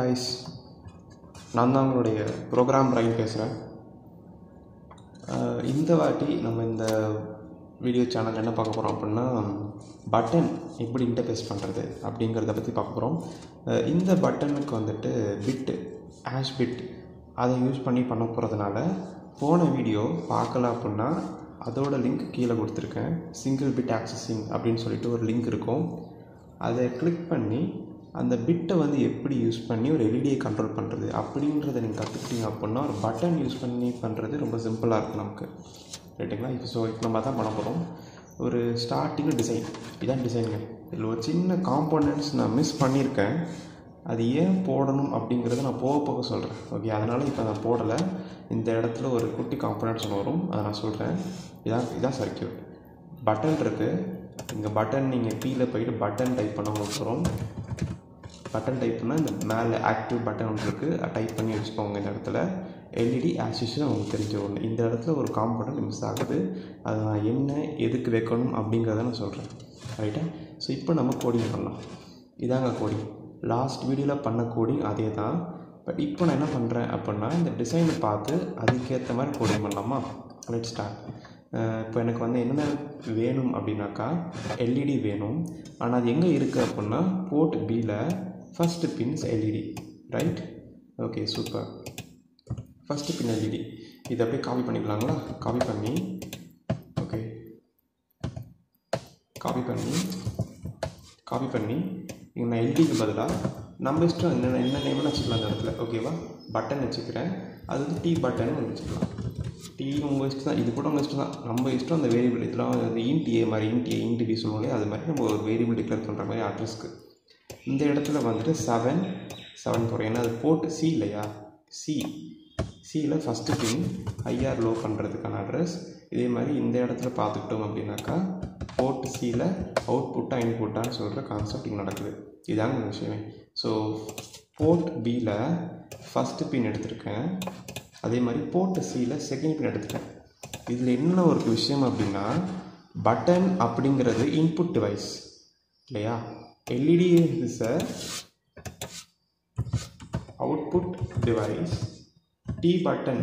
guys நான் தான் உங்களுடைய ப்ரோக்ராம் ரைன் பேசுகிறேன் இந்த வாட்டி நம்ம இந்த வீடியோ சேனல் என்ன பார்க்க போகிறோம் அப்படின்னா பட்டன் எப்படி இன்டர்ஃபேஸ் பண்ணுறது அப்படிங்கிறத பற்றி பார்க்க போகிறோம் இந்த பட்டனுக்கு வந்துட்டு பிட்டு ஆஷ் பிட் அதை யூஸ் பண்ணி பண்ண போகிறதுனால போன வீடியோ பார்க்கல அப்படின்னா அதோட லிங்க் கீழே கொடுத்துருக்கேன் சிங்கிள் பிட் ஆக்சஸிங் அப்படின்னு சொல்லிட்டு ஒரு லிங்க் இருக்கும் அதை கிளிக் பண்ணி அந்த பிட்டை வந்து எப்படி யூஸ் பண்ணி ஒரு எல்இடியை கண்ட்ரோல் பண்ணுறது அப்படின்றத நீங்கள் கற்றுக்கிட்டீங்க அப்படின்னா ஒரு பட்டன் யூஸ் பண்ணி பண்ணுறது ரொம்ப சிம்பிளாக இருக்கும் நமக்கு ரைட்டுங்களா இப்போ ஸோ இப்போ நம்ம தான் பண்ண போகிறோம் ஒரு ஸ்டார்டிங் டிசைன் இதான் டிசைனுங்க இதில் ஒரு சின்ன காம்போனன்ட்ஸ் நான் மிஸ் பண்ணியிருக்கேன் அது ஏன் போடணும் அப்படிங்கிறத நான் போக போக சொல்கிறேன் ஓகே அதனால் இப்போ நான் போடலை இந்த இடத்துல ஒரு குட்டி காம்போனன்ட்ஸ் ஒன்று வரும் அதை நான் சொல்கிறேன் இதான் இதான் சர்க்கியூட் பட்டன் இருக்குது இங்கே பட்டன் நீங்கள் கீழே போயிட்டு பட்டன் டைப் பண்ண உங்களுக்கு வரும் பட்டன் டைப் பண்ணால் இந்த மேலே ஆக்டிவ் பட்டன் ஒன்று இருக்குது டைப் பண்ணி வச்சுக்கோங்க இந்த இடத்துல எல்இடி ஆக்சிஷன் உங்களுக்கு தெரிஞ்ச ஒன்று இந்த இடத்துல ஒரு காம்பனண்ட் மிஸ் ஆகுது அது நான் என்ன எதுக்கு வைக்கணும் அப்படிங்கிறத நான் சொல்கிறேன் ரைட்டா ஸோ இப்போ நம்ம கோடிங் பண்ணலாம் இதாங்க கோடிங் லாஸ்ட் வீடியோவில் பண்ண கோடிங் அதே தான் பட் இப்போ நான் என்ன பண்ணுறேன் அப்படின்னா இந்த டிசைனை பார்த்து அதுக்கேற்ற மாதிரி கோடிங் பண்ணலாமா லெட் ஸ்டார்ட் இப்போ எனக்கு வந்து என்னென்ன வேணும் அப்படின்னாக்கா எல்இடி வேணும் ஆனால் அது எங்கே இருக்குது அப்படின்னா போர்ட் பியில் first pins LED right okay super first pin LED இதை அப்படியே காப்பி பண்ணிக்கலாங்களா காப்பி பண்ணி ஓகே காப்பி பண்ணி காப்பி பண்ணி இங்கே நான் எல்இடிக்கு பதிலாக நம்ம இஷ்டம் என்ன என்ன நேம்னு வச்சுக்கலாம் அந்த இடத்துல ஓகேவா பட்டன் வச்சுக்கிறேன் அது வந்து டி பட்டன் வச்சுக்கலாம் டி உங்கள் இஷ்டம் தான் இது கூட உங்கள் இஷ்டம் தான் நம்ம இஷ்டம் அந்த வேரியபிள் இதெல்லாம் வந்து இன்ட் ஏ மாதிரி இன்ட் ஏ இன்ட் பி சொல்லுவாங்க அது மாதிரி நம்ம ஒரு வேரியபிள் டிக்ளேர் பண்ணுற மாதிரி அட்ரஸ்க்கு இந்த இடத்துல வந்துட்டு செவன் செவன் போகிறோம் ஏன்னா அது போட்டு சி இல்லையா சி சியில் ஃபஸ்ட்டு பின் ஹையார் லோ பண்ணுறதுக்கான அட்ரஸ் இதே மாதிரி இந்த இடத்துல பார்த்துக்கிட்டோம் அப்படின்னாக்கா போர்ட் சியில் அவுட்புட்டாக இன்புட்டான்னு சொல்கிற கான்செப்ட் இங்கே நடக்குது இதாங்க இந்த விஷயமே ஸோ போர்ட் பியில் ஃபஸ்ட்டு பின் எடுத்திருக்கேன் அதே மாதிரி போர்ட் சியில் செகண்ட் பின் எடுத்துட்டேன் இதில் என்ன ஒரு விஷயம் அப்படின்னா பட்டன் அப்படிங்கிறது இன்புட் டிவைஸ் இல்லையா LED is a output device the button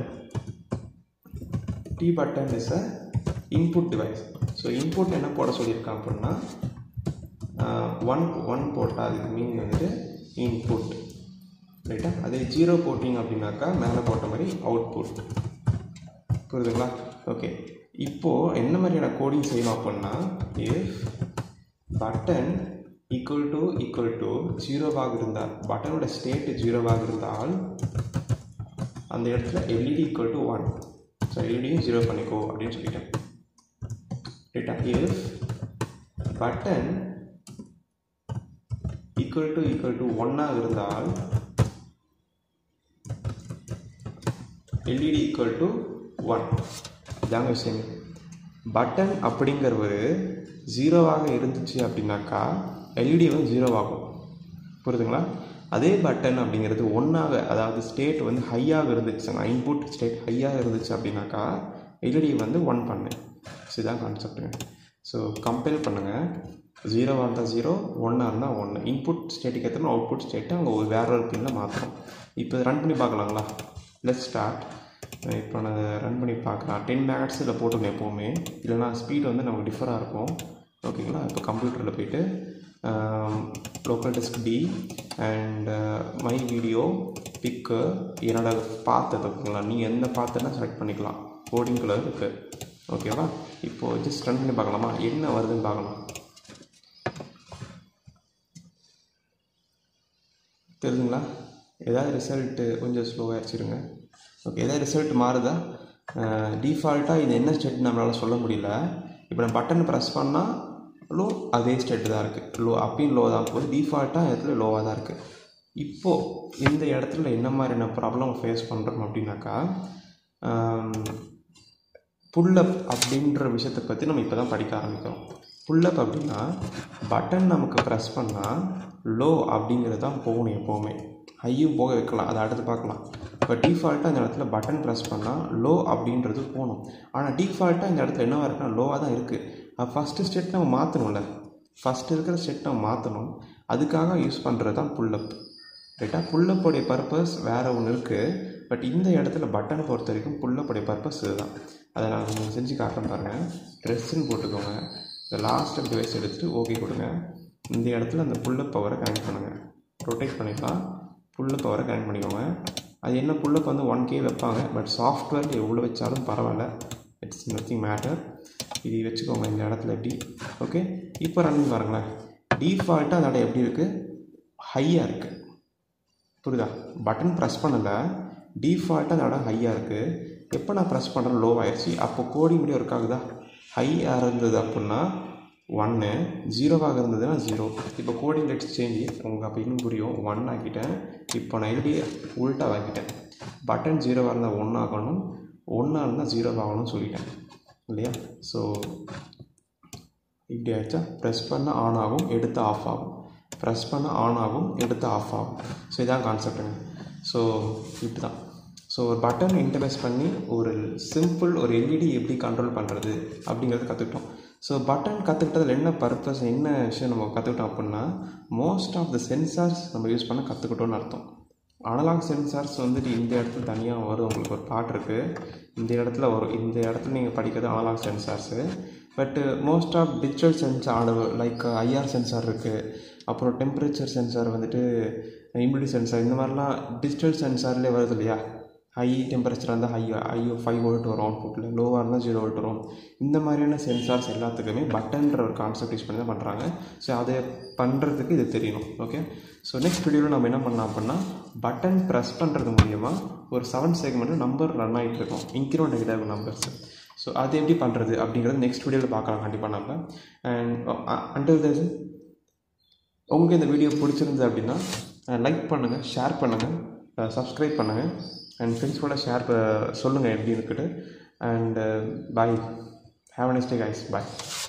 the button is a input device so input என்ன போட சொல்லியிருக்கான் அப்படின்னா ஒன் ஒன் போட்டால் அதுக்கு மீனிங் வந்துட்டு இன்புட் ரைட்டா அதே ஜீரோ போட்டிங்க அப்படின்னாக்கா மேலே போட்ட மாதிரி அவுட்புட் புரியுதுங்களா ஓகே இப்போது என்ன மாதிரியான கோடிங் செய்யணும் அப்படின்னா if button equal to equal to ஜீரோவாக இருந்தால் பட்டனோட ஸ்டேட்டு ஜீரோவாக இருந்தால் அந்த இடத்துல LED equal to one so எல்இடியும் ஜீரோ பண்ணிக்கோ அப்படின்னு சொல்லிட்டேன் ரைட்டா if button equal to equal to ஒன்னாக இருந்தால் எல்இடி ஈக்குவல் டு ஒன் இதாங்க விஷயம் பட்டன் அப்படிங்கிற ஒரு ஜீரோவாக இருந்துச்சு அப்படின்னாக்கா எல்இடி வந்து ஜீரோவாகும் புரியுதுங்களா அதே பட்டன் அப்படிங்கிறது ஒன்றாக அதாவது ஸ்டேட் வந்து ஹையாக இருந்துச்சுங்க இன்புட் ஸ்டேட் ஹையாக இருந்துச்சு அப்படின்னாக்கா எல்இடி வந்து ஒன் பண்ணு ஸோ இதான் கான்செப்ட்டுங்க ஸோ கம்பேர் பண்ணுங்கள் ஜீரோவாக இருந்தால் ஜீரோ ஒன்னாக இருந்தால் ஒன்று இன்புட் ஸ்டேட்டுக்கு ஏற்ற அவுட்புட் ஸ்டேட்டை அங்கே ஒரு வேற ஒரு பின்னில் மாற்றணும் இப்போ ரன் பண்ணி பார்க்கலாங்களா லெட் ஸ்டார்ட் இப்போ நான் ரன் பண்ணி பார்க்குறேன் டென் மேக்ஸ் இதில் போட்டுருங்க எப்போவுமே இல்லைனா ஸ்பீட் வந்து நமக்கு டிஃபராக இருக்கும் ஓகேங்களா இப்போ கம்ப்யூட்டரில் போயிட்டு local disk D and my video பிக்கு என்னோட பாத்தை ஓகேங்களா நீங்கள் எந்த பாத்துன்னா செலக்ட் பண்ணிக்கலாம் கோடிங் கலர் இருக்குது ஓகேவா இப்போது ஜஸ்ட் ரன் பண்ணி பார்க்கலாமா என்ன வருதுன்னு பார்க்கலாம் தெரியுதுங்களா ஏதாவது ரிசல்ட்டு கொஞ்சம் ஸ்லோவாக அடிச்சிருங்க ஓகே ஏதாவது ரிசல்ட் மாறுதா டிஃபால்ட்டாக இது என்ன ஸ்டேட் நம்மளால் சொல்ல முடியல இப்போ நான் பட்டன் ப்ரெஸ் பண்ணால் லோ அதே ஸ்டேட்டு தான் இருக்குது லோ அப்பயும் லோ தான் போகுது டிஃபால்ட்டாக இடத்துல லோவாக தான் இருக்குது இப்போது இந்த இடத்துல என்ன மாதிரியான ப்ராப்ளம் ஃபேஸ் பண்ணுறோம் அப்படின்னாக்கா புல்லப் அப்படின்ற விஷயத்தை பற்றி நம்ம இப்போ தான் படிக்க ஆரம்பிக்கிறோம் புல்லப் அப்படின்னா பட்டன் நமக்கு ப்ரெஸ் பண்ணால் லோ அப்படிங்கிறது தான் போகணும் எப்போவுமே ஹையும் போக வைக்கலாம் அதை அடுத்து பார்க்கலாம் இப்போ டிஃபால்ட்டாக இந்த இடத்துல பட்டன் ப்ரெஸ் பண்ணால் லோ அப்படின்றது போகணும் ஆனால் டிஃபால்ட்டாக இந்த இடத்துல என்னவாக இருக்குன்னா லோவாக தான் இருக்குது ஃபஸ்ட்டு ஸ்டெட் நம்ம மாற்றணும்ல ஃபஸ்ட்டு இருக்கிற ஸ்டெட் நம்ம மாற்றணும் அதுக்காக யூஸ் பண்ணுறது தான் புல்லப் ரைட்டா புல்லப்போடைய பர்பஸ் வேறு ஒன்று இருக்குது பட் இந்த இடத்துல பட்டனை பொறுத்த வரைக்கும் புல்லப்போடைய பர்பஸ் இதுதான் அதை நான் உங்களுக்கு செஞ்சு காட்டுறேன் பாருங்கள் ட்ரெஸ்ஸுன்னு போட்டுக்கோங்க இந்த லாஸ்ட் டிவைஸ் எடுத்துகிட்டு ஓகே கொடுங்க இந்த இடத்துல அந்த புல்ல பவரை கனெக்ட் பண்ணுங்கள் ரொட்டேட் பண்ணிக்கலாம் புல்ல பவரை கனெக்ட் பண்ணிக்கோங்க அது என்ன புல்லப் வந்து ஒன் கே வைப்பாங்க பட் சாஃப்ட்வேர் எவ்வளோ வச்சாலும் பரவாயில்ல இட்ஸ் நத்திங் மேட்டர் இது வச்சுக்கோங்க இந்த இடத்துல எப்படி ஓகே இப்போ ரன்னிங் பாருங்களேன் டிஃபால்ட்டாக அதோட எப்படி இருக்குது ஹையாக இருக்குது புரியுதா பட்டன் ப்ரெஸ் பண்ணலை டிஃபால்ட்டாக அதோட ஹையாக இருக்குது எப்போ நான் ப்ரெஸ் பண்ணுறேன் லோ ஆயிடுச்சு அப்போ கோடி முடியும் ஒர்க் ஆகுதா ஹையாக இருந்தது அப்படின்னா ஒன்று ஜீரோவாக இருந்ததுன்னா ஜீரோ இப்போ கோடிங் லெட்ஸ் சேஞ்ச் உங்களுக்கு அப்போ இன்னும் புரியும் ஒன் ஆக்கிட்டேன் இப்போ நான் எப்படி உல்ட்டாக ஆக்கிட்டேன் பட்டன் ஜீரோவாக இருந்தால் ஒன்று ஆகணும் ஒன்றா இருந்தால் ஜீரோவாக ஆகணும்னு சொல்லிட்டேன் இல்லையா ஸோ இப்படி ஆயிடுச்சா ப்ரெஸ் பண்ண ஆன் ஆகும் எடுத்து ஆஃப் ஆகும் ப்ரெஸ் பண்ண ஆன் ஆகும் எடுத்து ஆஃப் ஆகும் ஸோ இதான் கான்செப்ட்டுங்க ஸோ இப்படி தான் ஸோ ஒரு பட்டன் இன்டர்ஃபேஸ் பண்ணி ஒரு சிம்பிள் ஒரு எல்இடி எப்படி கண்ட்ரோல் பண்ணுறது அப்படிங்கிறத கற்றுக்கிட்டோம் ஸோ பட்டன் கற்றுக்கிட்டதில் என்ன பர்பஸ் என்ன விஷயம் நம்ம கற்றுக்கிட்டோம் அப்படின்னா மோஸ்ட் ஆஃப் த சென்சார்ஸ் நம்ம யூஸ் பண்ண கற்றுக்கிட்டோன்னு அர்த்தம் அனலாக் சென்சார்ஸ் வந்துட்டு இந்த இடத்துல தனியாக வரும் உங்களுக்கு ஒரு பாட்டு இருக்குது இந்த இடத்துல வரும் இந்த இடத்துல நீங்கள் படிக்கிறது analogue sensors but most of digital sensor like IR sensor இருக்குது அப்புறம் டெம்பரேச்சர் சென்சார் வந்துட்டு இம்யூனிட்டி சென்சார் இந்த மாதிரிலாம் டிஜிட்டல் சென்சார்லேயே வருது இல்லையா ஹை டெம்பரேச்சராக இருந்தால் ஹை ஹை ஃபைவ் வோல்ட் வரும் அவுட்புட்டில் லோவாக இருந்தால் ஜீரோ வோல்ட் வரும் இந்த மாதிரியான சென்சார்ஸ் எல்லாத்துக்குமே பட்டன்ற ஒரு கான்செப்ட் யூஸ் பண்ணி தான் பண்ணுறாங்க ஸோ அதை பண்ணுறதுக்கு இது தெரியணும் ஓகே ஸோ நெக்ஸ்ட் வீடியோவில் நம்ம என்ன பண்ணலாம் அப்படின்னா பட்டன் ப்ரெஸ் பண்ணுறது மூலிமா ஒரு செவன் செக்மெண்ட் நம்பர் ரன் ஆகிட்டு இருக்கும் இன்க்ரோ நெகட்டிவ் நம்பர்ஸ் ஸோ அது எப்படி பண்ணுறது அப்படிங்கிறது நெக்ஸ்ட் வீடியோவில் பார்க்கலாம் கண்டிப்பாக நம்ம அண்ட் அண்டர் தஸ் உங்களுக்கு இந்த வீடியோ பிடிச்சிருந்தது அப்படின்னா லைக் பண்ணுங்கள் ஷேர் பண்ணுங்கள் சப்ஸ்கிரைப் பண்ணுங்கள் அண்ட் ஃப்ரெண்ட்ஸ் கூட ஷேர் சொல்லுங்கள் எப்படி இருக்குட்டு and bye have a next day guys bye